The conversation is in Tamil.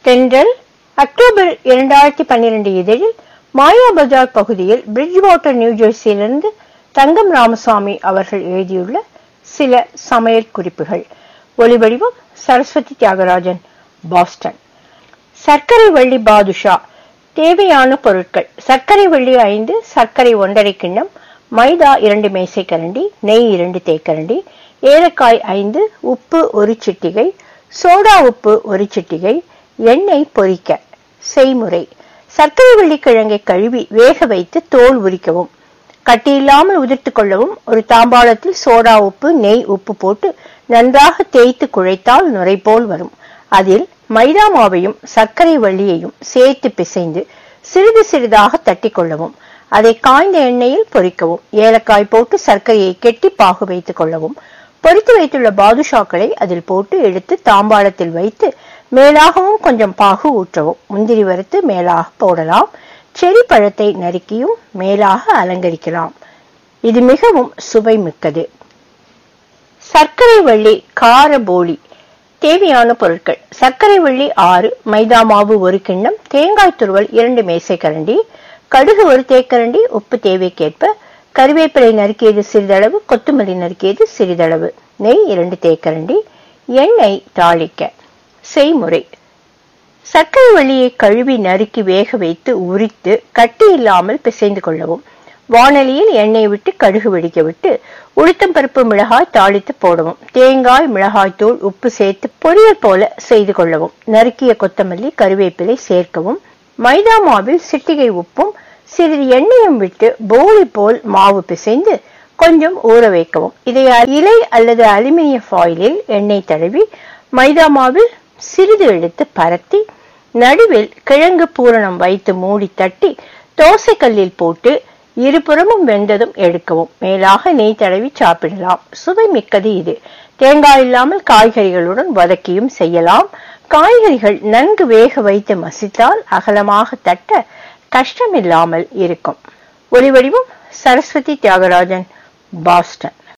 தென்றல் அக்டோபர் இரண்டாயிரத்தி பன்னிரண்டு இதழில் மாயா பஜார் பகுதியில் பிரிட்ஜ் வாட்டர் நியூ ஜெர்சியிலிருந்து தங்கம் ராமசாமி அவர்கள் எழுதியுள்ள சில சமையல் குறிப்புகள் ஒலிவடிவம் சரஸ்வதி தியாகராஜன் பாஸ்டன் சர்க்கரை வள்ளி பாதுஷா தேவையான பொருட்கள் சர்க்கரை வள்ளி ஐந்து சர்க்கரை ஒன்றரை கிண்ணம் மைதா இரண்டு மேசைக்கரண்டி நெய் இரண்டு தேக்கரண்டி ஏலக்காய் ஐந்து உப்பு ஒரு சிட்டிகை சோடா உப்பு ஒரு சிட்டிகை எண்ணெய் பொரிக்க செய்முறை சர்க்கரை வள்ளி கிழங்கை கழுவி வேக வைத்து தோல் உரிக்கவும் கட்டியில்லாமல் உதிர்த்துக் கொள்ளவும் ஒரு தாம்பாளத்தில் சோடா உப்பு நெய் உப்பு போட்டு நன்றாக தேய்த்து குழைத்தால் நுரை போல் வரும் அதில் மைதா மாவையும் சர்க்கரை வள்ளியையும் சேர்த்து பிசைந்து சிறிது சிறிதாக தட்டி கொள்ளவும் அதை காய்ந்த எண்ணெயில் பொரிக்கவும் ஏலக்காய் போட்டு சர்க்கரையை கெட்டி பாகு வைத்துக் கொள்ளவும் பொரித்து வைத்துள்ள பாதுஷாக்களை அதில் போட்டு எடுத்து தாம்பாளத்தில் வைத்து மேலாகவும் கொஞ்சம் பாகு ஊற்றவும் முந்திரி வறுத்து மேலாக போடலாம் செரி பழத்தை நறுக்கியும் மேலாக அலங்கரிக்கலாம் இது மிகவும் சுவை மிக்கது சர்க்கரை வள்ளி கார போலி தேவையான பொருட்கள் சர்க்கரை வள்ளி ஆறு மைதா மாவு ஒரு கிண்ணம் தேங்காய் துருவல் இரண்டு மேசைக்கரண்டி கடுகு ஒரு தேக்கரண்டி உப்பு தேவைக்கேற்ப கறிவேப்பிலை நறுக்கியது சிறிதளவு கொத்தமல்லி நறுக்கியது சிறிதளவு நெய் இரண்டு தேக்கரண்டி எண்ணெய் தாளிக்க செய்முறை சர்க்கரை வள்ளியை கழுவி நறுக்கி வேக வைத்து உரித்து கட்டி இல்லாமல் பிசைந்து கொள்ளவும் வானலியில் எண்ணெய் விட்டு கடுகு வெடிக்க விட்டு உளுத்தம் பருப்பு மிளகாய் தாளித்து போடவும் தேங்காய் மிளகாய் தூள் உப்பு சேர்த்து பொரியல் போல செய்து கொள்ளவும் நறுக்கிய கொத்தமல்லி கருவேப்பிலை சேர்க்கவும் மைதா மாவில் சிட்டிகை உப்பும் சிறிது எண்ணெயும் விட்டு போலி போல் மாவு பிசைந்து கொஞ்சம் ஊற வைக்கவும் இதை இலை அல்லது அலுமினிய ஃபாயிலில் எண்ணெய் தடவி மைதா மாவில் சிறிது எடுத்து பரத்தி நடுவில் கிழங்கு பூரணம் வைத்து மூடி தட்டி தோசைக்கல்லில் போட்டு இருபுறமும் வெந்ததும் எடுக்கவும் மேலாக நெய் தடவி சாப்பிடலாம் சுவை மிக்கது இது தேங்காய் இல்லாமல் காய்கறிகளுடன் வதக்கியும் செய்யலாம் காய்கறிகள் நன்கு வேக வைத்து மசித்தால் அகலமாக தட்ட கஷ்டமில்லாமல் இருக்கும் ஒளிவடிவம் சரஸ்வதி தியாகராஜன் பாஸ்டன்